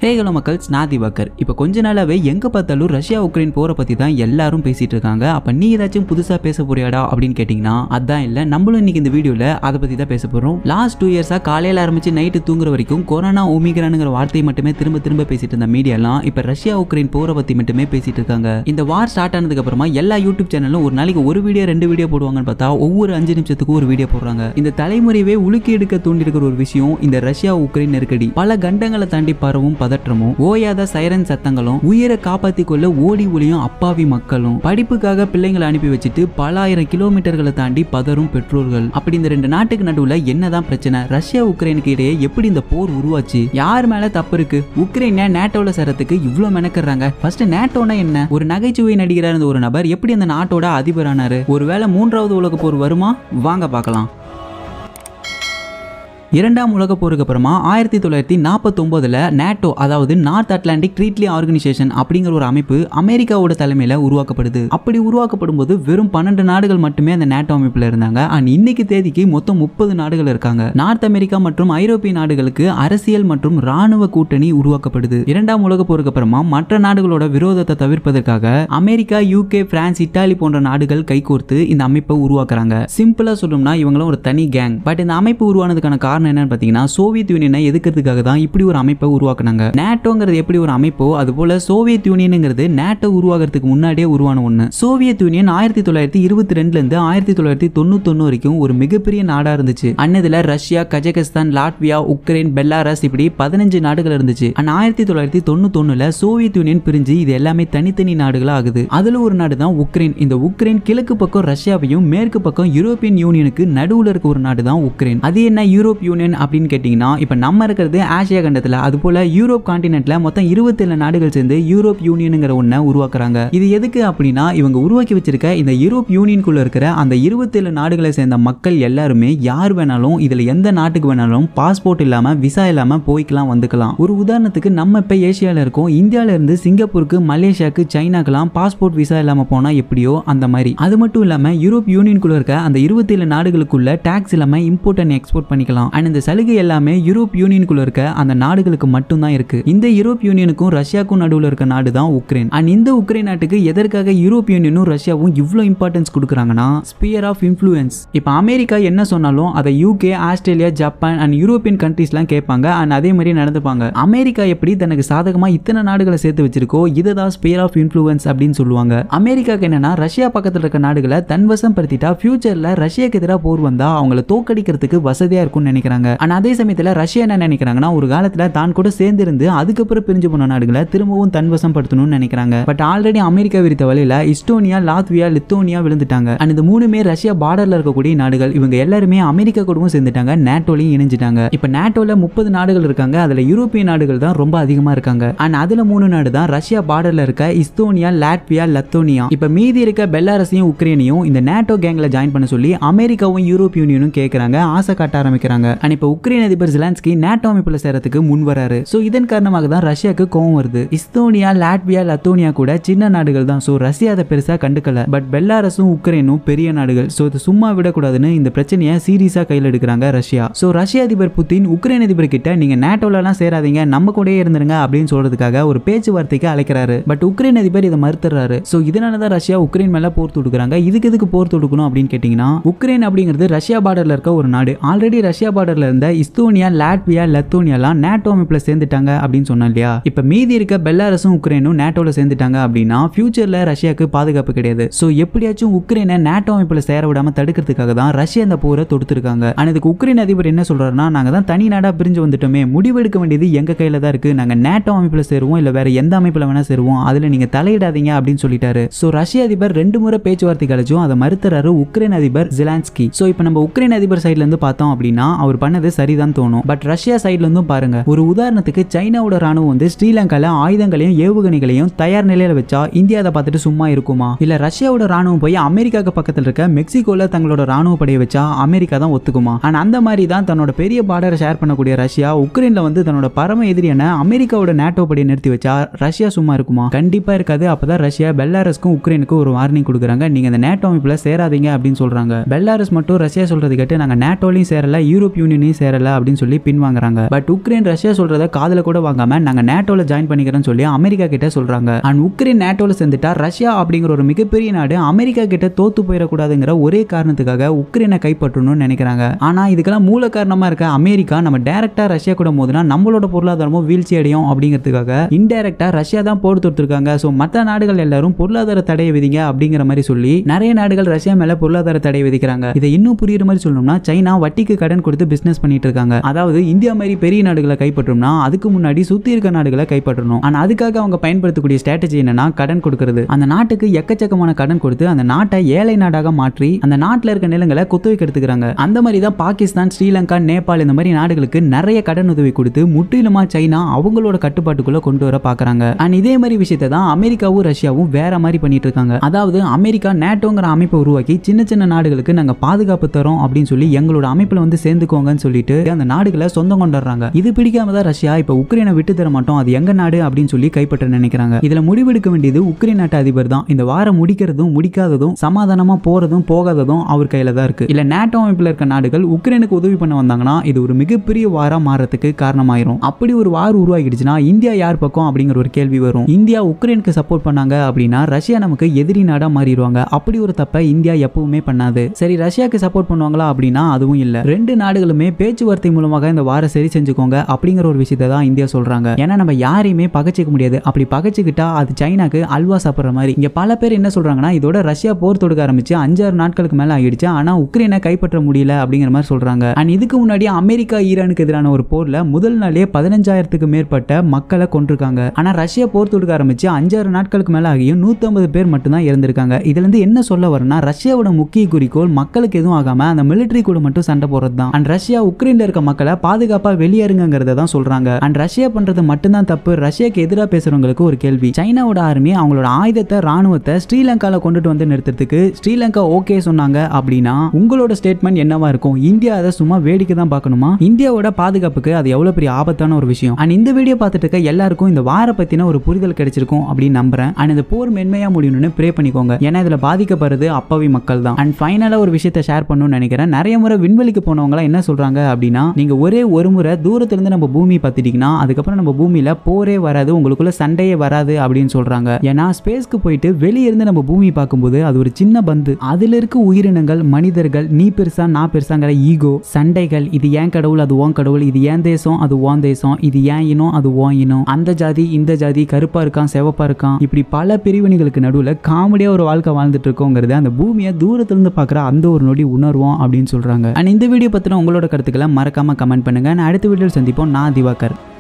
ஹேகலோ மக்கள்ஸ் நான் திவாகர் இப்போ கொஞ்ச நாளாவே எங்க பார்த்தாலும் ரஷ்யா உக்ரைன் போரை பத்தி தான் எல்லாரும் பேசிட்டு இருக்காங்க அப்ப நீ ஏதாச்சும் புதுசா பேச போறியாடா அப்படின்னு கேட்டீங்கன்னா அதான் இல்ல நம்மளும் இன்னைக்கு இந்த வீடியோல அதை பத்தி தான் பேச போறோம் லாஸ்ட் டூ இயர்ஸா காலையில ஆரம்பிச்சு நைட்டு தூங்குற வரைக்கும் கொரோனா ஓமிக்ரானுங்கிற வார்த்தையை மட்டுமே திரும்ப திரும்ப பேசிட்டு இருந்த மீடியாலாம் இப்ப ரஷ்யா உக்ரைன் போரை பத்தி மட்டுமே பேசிட்டு இருக்காங்க இந்த வார் ஸ்டார்ட் ஆனதுக்கு அப்புறமா எல்லா யூடியூப் சேனலும் ஒரு நாளைக்கு ஒரு வீடியோ ரெண்டு வீடியோ போடுவாங்கன்னு பார்த்தா ஒவ்வொரு அஞ்சு நிமிஷத்துக்கு ஒரு வீடியோ போடுறாங்க இந்த தலைமுறையவே உலுக்கி எடுக்க தூண்டி இருக்கிற ஒரு விஷயம் இந்த ரஷ்யா உக்ரைன் நெருக்கடி பல கண்டங்களை தாண்டி பரவும் பதற்றமும் ஓயாத சைரன் சத்தங்களும் உயிரை காப்பாத்தி கொள்ள ஓடி ஒளியும் அப்பாவி மக்களும் படிப்புக்காக பிள்ளைங்களை அனுப்பி வச்சுட்டு பல ஆயிரம் கிலோமீட்டர்களை தாண்டி பதறும் பெற்றோர்கள் அப்படி இந்த ரெண்டு நாட்டுக்கு நடுவுல என்னதான் பிரச்சனை ரஷ்யா உக்ரைனுக்கு இடையே எப்படி இந்த போர் உருவாச்சு யார் மேல தப்பு இருக்கு உக்ரைனை நேட்டோல சேரத்துக்கு இவ்ளோ மெனக்கறாங்க ஃபர்ஸ்ட் நேட்டோனா என்ன ஒரு நகைச்சுவை நடிகரா இருந்த ஒரு நபர் எப்படி அந்த நாட்டோட அதிபரானாரு ஒருவேளை மூன்றாவது உலக போர் வருமா வாங்க பார்க்கலாம் இரண்டாம் உலக போருக்கு அப்புறமா ஆயிரத்தி தொள்ளாயிரத்தி நாற்பத்தொம்போதில் நேட்டோ அதாவது நார்த் அட்லாண்டிக் ட்ரீட்லி ஆர்கனைசேஷன் அப்படிங்கிற ஒரு அமைப்பு அமெரிக்காவோட தலைமையில் உருவாக்கப்படுது அப்படி உருவாக்கப்படும் போது வெறும் பன்னெண்டு நாடுகள் மட்டுமே அந்த நேட்டோ அமைப்பில் இருந்தாங்க அண்ட் இன்னைக்கு தேதிக்கு மொத்தம் முப்பது நாடுகள் இருக்காங்க நார்த் அமெரிக்கா மற்றும் ஐரோப்பிய நாடுகளுக்கு அரசியல் மற்றும் ராணுவ கூட்டணி உருவாக்கப்படுது இரண்டாம் உலக போருக்கு அப்புறமா மற்ற நாடுகளோட விரோதத்தை தவிர்ப்பதற்காக அமெரிக்கா யூகே பிரான்ஸ் இத்தாலி போன்ற நாடுகள் கைகோர்த்து இந்த அமைப்பை உருவாக்குறாங்க சிம்பிளா சொல்லணும்னா இவங்களும் ஒரு தனி கேங் பட் இந்த அமைப்பு உருவானதுக்கான காரணம் என்னன்னு பார்த்தீங்கன்னா சோவியத் யூனியனை எதிர்க்கிறதுக்காக தான் இப்படி ஒரு அமைப்பை உருவாக்குனாங்க நேட்டோங்கிறது எப்படி ஒரு அமைப்போ அது போல சோவியத் யூனியனுங்கிறது நேட்டோ உருவாகிறதுக்கு முன்னாடியே உருவான ஒன்று சோவியத் யூனியன் ஆயிரத்தி தொள்ளாயிரத்தி இருபத்தி ரெண்டுல இருந்து ஆயிரத்தி தொள்ளாயிரத்தி தொண்ணூத்தொன்னு வரைக்கும் ஒரு மிகப்பெரிய நாடா இருந்துச்சு அன்னதுல Russia Kazakhstan Latvia Ukraine Belarus இப்படி பதினஞ்சு நாடுகள் இருந்துச்சு அண்ட் ஆயிரத்தி தொள்ளாயிரத்தி தொண்ணூத்தொன்னுல சோவியத் யூனியன் பிரிஞ்சு இது எல்லாமே தனித்தனி நாடுகளா ஆகுது அதுல ஒரு நாடு தான் உக்ரைன் இந்த உக்ரைன் கிழக்கு பக்கம் ரஷ்யாவையும் மேற்கு பக்கம் யூரோப்பியன் யூனியனுக்கு நடுவுல இருக்க ஒரு நாடு தான் உக்ரைன் அது என்ன யூரோப் யூனியன் அப்படின்னு கேட்டிங்கன்னா இப்போ நம்ம இருக்கிறது ஆசியா கண்டத்தில் அது போல யூரோப் காண்டினென்ட்ல மொத்தம் இருபத்தேழு நாடுகள் சேர்ந்து யூரோப் யூனியனுங்கிற ஒன்றை உருவாக்குறாங்க இது எதுக்கு அப்படின்னா இவங்க உருவாக்கி வச்சிருக்க இந்த யூரோப் யூனியனுக்குள்ள இருக்கிற அந்த இருபத்தேழு நாடுகளை சேர்ந்த மக்கள் எல்லாருமே யார் வேணாலும் இதுல எந்த நாட்டுக்கு வேணாலும் பாஸ்போர்ட் இல்லாம விசா இல்லாம போய்க்கலாம் வந்துக்கலாம் ஒரு உதாரணத்துக்கு நம்ம இப்ப ஏசியால இருக்கோம் இந்தியால இருந்து சிங்கப்பூருக்கு மலேசியாவுக்கு சைனாக்கெல்லாம் பாஸ்போர்ட் விசா இல்லாம போனா எப்படியோ அந்த மாதிரி அது மட்டும் இல்லாம யூரோப் யூனியனுக்குள்ள இருக்க அந்த இருபத்தேழு நாடுகளுக்குள்ள டாக்ஸ் இல்லாம இம்போர்ட் அண்ட் எக்ஸ்போர்ட் பண்ணிக்கலாம் அண்ட் இந்த சலுகை எல்லாமே யூரோப் யூனியனுக்குள்ள இருக்க அந்த நாடுகளுக்கு மட்டும்தான் இருக்கு இந்த யூரோப் யூனியனுக்கும் ரஷ்யாவுக்கும் நடுவில் இருக்க நாடு தான் உக்ரைன் அண்ட் இந்த உக்ரைன் நாட்டுக்கு எதற்காக யூரோப் யூனியனும் ரஷ்யாவும் இவ்வளோ இம்பார்ட்டன்ஸ் கொடுக்குறாங்கன்னா ஸ்பியர் ஆஃப் இன்ஃப்ளூயன்ஸ் இப்போ அமெரிக்கா என்ன சொன்னாலும் அதை UK Australia Japan and European கண்ட்ரீஸ்லாம் கேட்பாங்க அண்ட் அதே மாதிரி நடந்துப்பாங்க அமெரிக்கா எப்படி தனக்கு சாதகமாக இத்தனை நாடுகளை சேர்த்து வச்சிருக்கோ இதை தான் ஸ்பியர் ஆஃப் இன்ஃப்ளூயன்ஸ் அப்படின்னு சொல்லுவாங்க அமெரிக்காக்கு என்னன்னா ரஷ்யா பக்கத்தில் இருக்க நாடுகளை தன்வசம் படுத்திட்டா ஃபியூச்சரில் ரஷ்யாக்கு எதிராக போர் வந்தா அவங்கள தோக்கடிக்கிறதுக்கு வசதியாக இருக்கும்னு நினைக்கிறாங்க ஆனால் அதே சமயத்தில் ரஷ்யா என்ன நினைக்கிறாங்கன்னா ஒரு காலத்தில் தான் கூட சேர்ந்திருந்து அதுக்கப்புறம் பிரிஞ்சு போன நாடுகளை திரும்பவும் தன்வசம் படுத்தணும்னு நினைக்கிறாங்க பட் ஆல்ரெடி அமெரிக்கா விரித்த வழியில் இஸ்டோனியா லாத்வியா லித்தோனியா விழுந்துட்டாங்க அண்ட் இந்த மூணுமே ரஷ்யா பார்டர்ல இருக்கக்கூடிய நாடுகள் இவங்க எல்லாருமே அமெரிக்கா கூடவும் சேர்ந்துட்டாங்க நேட்டோலையும் இணைஞ்சிட்டாங்க இப்போ நேட்டோல முப்பது நாடுகள் இருக்காங்க அதுல யூரோப்பிய நாடுகள் தான் ரொம்ப அதிகமா இருக்காங்க அண்ட் அதுல மூணு நாடு தான் ரஷ்யா பார்டர்ல இருக்க இஸ்தோனியா லாட்வியா லத்தோனியா இப்போ மீதி இருக்க பெல்லாரஸையும் உக்ரைனையும் இந்த நேட்டோ கேங்ல ஜாயின் பண்ண சொல்லி அமெரிக்காவும் யூரோப் யூனியனும் கேட்கறாங்க ஆசை காட்ட ஆரம்பிக்கிறாங்க அண்ட் இப்போ உக்ரைன் அதிபர் ஜெலான்ஸ்கி நேட்டோ அமைப்புல சேரத்துக்கு முன் வராரு ஸோ இதன் காரணமாக தான் ரஷ்யாவுக்கு கோவம் வருது இஸ்தோனியா லாட்வியா லத்தோனியா கூட சின்ன நாடுகள் தான் ஸோ ரஷ்யா அதை பெருசா கண்டுக்கல பட் பெல்லாரஸும் உக்ரைனும் பெரிய நாடுகள் ஸோ இது சும்மா விடக்கூடாதுன்னு இந்த பிரச்சனையை சீரியஸா கையில் எடுக்கிறாங்க ரஷ்யா ஸோ ரஷ்ய அதிபர் புத்தின் உக்ரைன் அதிபர் கிட்ட நீங்க நேட்டோலலாம் சேராதீங்க நம்ம கூடயே இருந்துருங்க அப்படின்னு சொல்றதுக்காக ஒரு பேச்சுவார்த்தைக்கு அழைக்கிறாரு பட் உக்ரைன் அதிபர் இதை மறுத்துறாரு ஸோ இதனால தான் ரஷ்யா உக்ரைன் மேல போர் தொடுக்கிறாங்க இதுக்கு எதுக்கு போர் தொடுக்கணும் அப்படின்னு கேட்டீங்கன்னா உக்ரைன் அப்படிங்கிறது ரஷ்யா பார்டர்ல இருக்க ஒரு நாடு ஆல்ரெடி ரஷ்யா பார்டர்ல இருந்த இஸ்தோனியா லாட்வியா லத்தோனியாலாம் நேட்டோ அமைப்புல சேர்ந்துட்டாங்க அப்படின்னு சொன்னா இல்லையா இப்ப மீதி இருக்க பெல்லாரஸும் உக்ரைனும் நேட்டோல சேர்ந்துட்டாங்க அப்படின்னா ஃபியூச்சர்ல ரஷ்யாவுக்கு பாதுகாப்பு கிடையாது ஸோ எப்படியாச்சும் உக்ரைனை நேட்டோ அமைப்புல சேர விடாம தடுக்கிறதுக்காக தான் ரஷ்யா இந்த போரை தொடுத்திருக்காங்க அண்ட் இதுக்கு உக்ரைன் அதிபர் என்ன சொல்றாருன்னா நாங்க தான் தனி நாடா பிரிஞ்சு வந்துட்டோமே முடிவெடுக்க வேண்டியது எங்க கையில தான் இருக்கு நாங்க நேட்டோ அமைப்புல சேருவோம் இல்ல வேற எந்த அமைப்புல வேணா சேருவோம் அதுல நீங்க தலையிடாதீங்க அப்படின்னு சொல்லிட்டாரு ஸோ ரஷ்ய அதிபர் ரெண்டு முறை பேச்சுவார்த்தை கழிச்சும் அதை மறுத்துறாரு உக்ரைன் அதிபர் ஜிலான்ஸ்கி ஸோ இப்போ நம்ம உக்ரைன் அதிபர் சைட்ல இருந்து பார்த்தோம் அப்படின்னா அவர் பண்ணது சரிதான் தோணும் பட் ரஷ்யா சைட்ல இருந்தும் பாருங்க ஒரு உதாரணத்துக்கு சைனாவோட ராணுவம் வந்து ஸ்ரீலங்கால ஆயுதங்களையும் ஏவுகணைகளையும் தயார் நிலையில வச்சா இந்தியா அதை பார்த்துட்டு சும்மா இருக்குமா இல்ல ரஷ்யாவோட ராணுவம் போய் அமெரிக்காக்கு பக்கத்துல இருக்க மெக்சிகோல தங்களோட ராணுவ படையை வச்சா அமெரிக்கா தான் ஒத்துக்குமா அண்ட் அந்த மாதிரி தான் தன்னோட பெரிய பார்டரை ஷேர் பண்ணக்கூடிய ரஷ்யா உக்ரைன்ல வந்து தன்னோட பரம எதிரியான அமெரிக்காவோட நேட்டோ படையை நிறுத்தி வச்சா ரஷ்யா சும்மா இருக்குமா கண்டிப்பா இருக்காது அப்பதான் ரஷ்யா பெல்லாரஸ்க்கும் உக்ரைனுக்கும் ஒரு வார்னிங் கொடுக்குறாங்க நீங்க இந்த நேட்டோ அமைப்புல சேராதீங்க அப்படின்னு சொல்றாங்க பெல்லாரஸ் மட்டும் ரஷ்யா சொல்றது கேட்டு நாங்க நேட்டோலையும் சேரல யூரோப் யூனியனையும் சேரல அப்படின்னு சொல்லி பின்வாங்குறாங்க பட் உக்ரைன் ரஷ்யா சொல்றத காதுல கூட வாங்காம நாங்க நேட்டோல ஜாயின் பண்ணிக்கிறோம்னு சொல்லி அமெரிக்கா கிட்ட சொல்றாங்க அண்ட் உக்ரைன் நேட்டோல சேர்ந்துட்டா ரஷ்யா அப்படிங்கிற ஒரு மிகப்பெரிய நாடு அமெரிக்கா கிட்ட தோத்து போயிடக்கூடாதுங்கிற ஒரே காரணத்துக்காக உக்ரைனை கைப்பற்றணும்னு நினைக்கிறாங்க ஆனா இதுக்கெல்லாம் மூல காரணமா இருக்க அமெரிக்கா நம்ம டைரக்டா ரஷ்யா கூட மோதுனா நம்மளோட பொருளாதாரமும் வீழ்ச்சி அடையும் அப்படிங்கிறதுக்காக இன்டைரக்டா ரஷ்யா தான் போர் தொடுத்திருக்காங்க ஸோ மற்ற நாடுகள் எல்லாரும் பொருளாதார தடையை விதிங்க அப்படிங்கிற மாதிரி சொல்லி நிறைய நாடுகள் ரஷ்யா மேல பொருளாதார தடை விதிக்கிறாங்க இதை இன்னும் புரியுற மாதிரி சொல்லணும்னா சைனா வட்டிக்கு கடன் கொடுத்து பிசினஸ் பண்ணிட்டு இருக்காங்க அதாவது இந்தியா மாதிரி பெரிய நாடுகளை கைப்பற்றணும்னா அதுக்கு முன்னாடி சுத்தி இருக்க நாடுகளை கைப்பற்றணும் ஆனா அதுக்காக அவங்க பயன்படுத்தக்கூடிய ஸ்ட்ராட்டஜி என்னன்னா கடன் கொடுக்கிறது அந்த நாட்டுக்கு எக்கச்சக்கமான கடன் கொடுத்து அந்த நாட்டை ஏழை நாடாக மாற்றி அந்த நாட்டில் இருக்க நிலங்களை குத்தகைக்கு எடுத்துக்கிறாங்க அந்த மாதிரி தான் பாகிஸ்தான் ஸ்ரீலங்கா நேபாள் இந்த மாதிரி நாடுகளுக்கு நிறைய கடன் உதவி கொடுத்து முற்றிலுமா சைனா அவங்களோட கட்டுப்பாட்டுக்குள்ள கொண்டு வர பாக்குறாங்க அண்ட் இதே மாதிரி விஷயத்தை தான் அமெரிக்காவும் ரஷ்யாவும் வேற மாதிரி பண்ணிட்டு இருக்காங்க அதாவது அமெரிக்கா நேட்டோங்கிற அமைப்பை உருவாக்கி சின்ன சின்ன நாடுகளுக்கு நாங்க பாதுகாப்பு தரோம் அப்படின்னு சொல்லி எங்களோட அமைப்புல வந்து சேர்ந்துக்கோங்கன்னு சொல்லிட்டு அந்த நாடுகளை சொந்தம் கொண்டாடுறாங்க இது பிடிக்காம தான் ரஷ்யா இப்ப உக்ரைனை விட்டு தர மாட்டோம் அது எங்க நாடு அப்படின்னு சொல்லி கைப்பற்ற நினைக்கிறாங்க இதுல முடிவெடுக்க வேண்டியது உக்ரைன் நாட்டு அதிபர் தான் இந்த வாரம் முடிக்கிறதும் முடிக்காததும் சமாதானமா போறதும் போகாததும் அவர் கையில தான் இருக்கு இல்ல நேட்டோ அமைப்புல இருக்க நாடுகள் உக்ரைனுக்கு உதவி பண்ண வந்தாங்கன்னா இது ஒரு மிகப்பெரிய வாரா மாறதுக்கு காரணமாயிரும் அப்படி ஒரு வார் உருவாகிடுச்சுன்னா இந்தியா யார் பக்கம் அப்படிங்கிற ஒரு கேள்வி வரும் இந்தியா உக்ரைனுக்கு சப்போர்ட் பண்ணாங்க அப்படின்னா ரஷ்யா நமக்கு எதிரி நாடா மாறிடுவாங்க அப்படி ஒரு தப்பை இந்தியா எப்பவுமே பண்ணாது சரி ரஷ்யாக்கு சப்போர்ட் பண்ணுவாங்களா அப்படின்னா அதுவும் இல்ல ரெண்டு நாடுகளுமே பேச்சுவார்த்தை மூலமாக இந்த வார சரி செஞ்சுக்கோங்க அப்படிங்கிற ஒரு விஷயத்தை தான் இந்தியா சொல்றாங்க ஏன்னா நம்ம யாரையுமே பகைச்சிக்க முடியாது அப்படி பகைச்சிக்கிட்டா அது சைனாக்கு அல்வா சாப்பிடுற மாதிரி இங்க பல பேர் என்ன சொல்றாங்கன்னா இதோட ரஷ்யா போர் தொடுக்க ஆரம்பிச்சு அஞ்சாறு நாட்களுக்கு மேல ஆகிடுச்சு ஆனா உக்ரைனை கைப்பற்ற முடியல அப்படிங்கிற மாதிரி சொல்றாங்க அண்ட் இதுக்கு முன்னாடி அமெரிக்கா ஈரானுக்கு எதிரான ஒரு போர்ல முதல் நாளே பதினஞ்சாயிரத்துக்கு மேற்பட்ட மக்களை கொண்டிருக்காங்க ஆனா ரஷ்யா போர் தொடுக்க ஆரம்பிச்சு அஞ்சாறு நாட்களுக்கு மேல ஆகியும் நூத்தம்பது பேர் மட்டும்தான் இறந்திருக்காங்க இதுல இருந்து என்ன சொல்ல வரேன்னா ரஷ்யாவோட முக்கிய குறிக்கோள் மக்களுக்கு எதுவும் ஆகாம அந்த மிலிட்டரி கூட மட்டும் சண்டை போடுறது தான் அண்ட் ரஷ்யா உக்ரைன்ல இருக்க மக்களை பாதுகாப்பா வெளியேறுங்கிறத தான் சொல்றாங்க அண்ட் ரஷ்யா பண்றது மட்டும்தான் தப்பு ரஷ்யாக்கு எதிராக பேசுறவங்களுக்கு ஒரு கேள்வி சைனாவோட ஆர்மி அவங்களோட ஆயுதத்தை ராணுவத்தை ஸ்ரீலங்கால கொண்டுட்டு வந்து நிறுத்துறதுக்கு ஸ்ரீலங்கா ஓகே சொன்னாங்க அப்படின்னா உங்களோட ஸ்டேட்மெண்ட் என்னவா இருக்கும் இந்தியா அதை சும்மா வேடிக்கை தான் பார்க்கணுமா இந்தியாவோட பாதுகாப்புக்கு அது எவ்வளவு பெரிய ஆபத்தான ஒரு விஷயம் அண்ட் இந்த வீடியோ பார்த்துட்டு இருக்க எல்லாருக்கும் இந்த வார பத்தின ஒரு புரிதல் கிடைச்சிருக்கும் அப்படின்னு நம்புறேன் அண்ட் இந்த போர் மென்மையா முடியணும்னு ப்ரே பண்ணிக்கோங்க ஏன்னா இதுல பாதிக்கப்படுறது அப்பாவி மக்கள் தான் அண்ட் ஃபைனலா ஒரு விஷயத்தை ஷேர் பண்ணணும்னு நினைக்கிறேன் நிறைய முறை விண்வெளிக்கு போனவங்க என்ன சொல்றாங்க அப்படின்னா நீங்க ஒரே ஒரு முறை தூரத்துல இருந்து நம்ம பூமி பார்த்துட்டீங்கன்னா அதுக்கப்புறம் நம்ம பூமியில போரே வராது உங்களுக்குள்ள சண்டையே வராது அப்படின்னு சொல்றாங்க ஏன்னா ஸ்பேஸ்க்கு போயிட்டு வெளியே இருந்து நம்ம பூமி பார்க்கும்போது அது ஒரு சின்ன பந்து அதுல இருக்க உயிரினங்கள் மனிதர்கள் நீ பெருசா நான் பெருசாங்கிற ஈகோ சண்டைகள் இது ஏன் கடவுள் அது ஓன் கடவுள் இது ஏன் தேசம் அது ஓன் தேசம் இது ஏன் இனம் அது ஓன் இனம் அந்த ஜாதி இந்த ஜாதி கருப்பா இருக்கான் சிவப்பா இருக்கான் இப்படி பல பிரிவினைகளுக்கு நடுவில் காமெடியா ஒரு வாழ்க்கை வாழ்ந்துட்டு இருக்கோங்கிறது அந்த பூமியை தூரத்துல இருந்து பார்க்குற அந்த ஒரு நொடி உணர்வோம் அப்படின்னு சொல்றாங்க அண்ட் இந்த வீடியோ பத்தின உங்களோட கருத்துக்களை மறக்காம கமெண்ட் பண்ணுங்க நான் அடுத்த வீடியோவில் சந்திப்போம் நான் திவாகர்